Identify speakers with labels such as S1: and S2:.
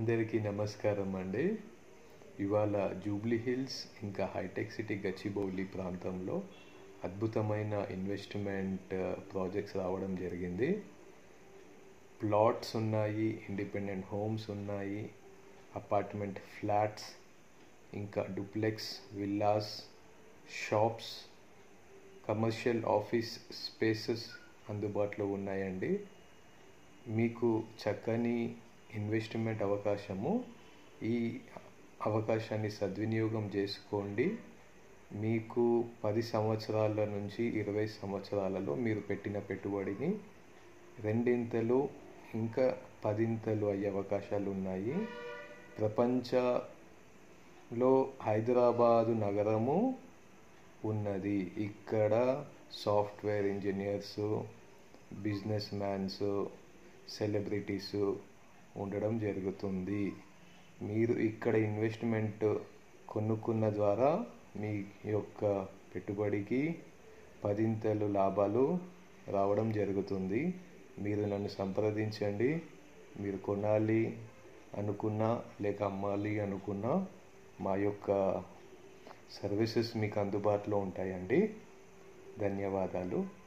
S1: అందరికీ నమస్కారం అండి ఇవాళ జూబ్లీ హిల్స్ ఇంకా హైటెక్ సిటీ గచ్చిబౌలి ప్రాంతంలో అద్భుతమైన ఇన్వెస్ట్మెంట్ ప్రాజెక్ట్స్ రావడం జరిగింది ప్లాట్స్ ఉన్నాయి ఇండిపెండెంట్ హోమ్స్ ఉన్నాయి అపార్ట్మెంట్ ఫ్లాట్స్ ఇంకా duplex villas shops commercial office spaces అందుబాటులో ఉన్నాయండి మీకు చక్కని ఇన్వెస్ట్మెంట్ అవకాశము ఈ అవకాశాన్ని సద్వినియోగం చేసుకోండి మీకు పది సంవత్సరాల నుంచి ఇరవై సంవత్సరాలలో మీరు పెట్టిన పెట్టుబడిని రెండింతలు ఇంకా పదింతలు అయ్యే అవకాశాలు ఉన్నాయి ప్రపంచంలో హైదరాబాదు నగరము ఉన్నది ఇక్కడ software engineers business mans celebrities ఉండడం జరుగుతుంది మీరు ఇక్కడ ఇన్వెస్ట్మెంట్ కొనుక్కున్న ద్వారా మీ యొక్క పెట్టుబడికి పదింతలు లాభాలు రావడం జరుగుతుంది మీరు నన్ను సంప్రదించండి మీరు కొనాలి అనుకున్నా లేక అమ్మాలి అనుకున్నా మా యొక్క సర్వీసెస్ మీకు అందుబాటులో ఉంటాయండి ధన్యవాదాలు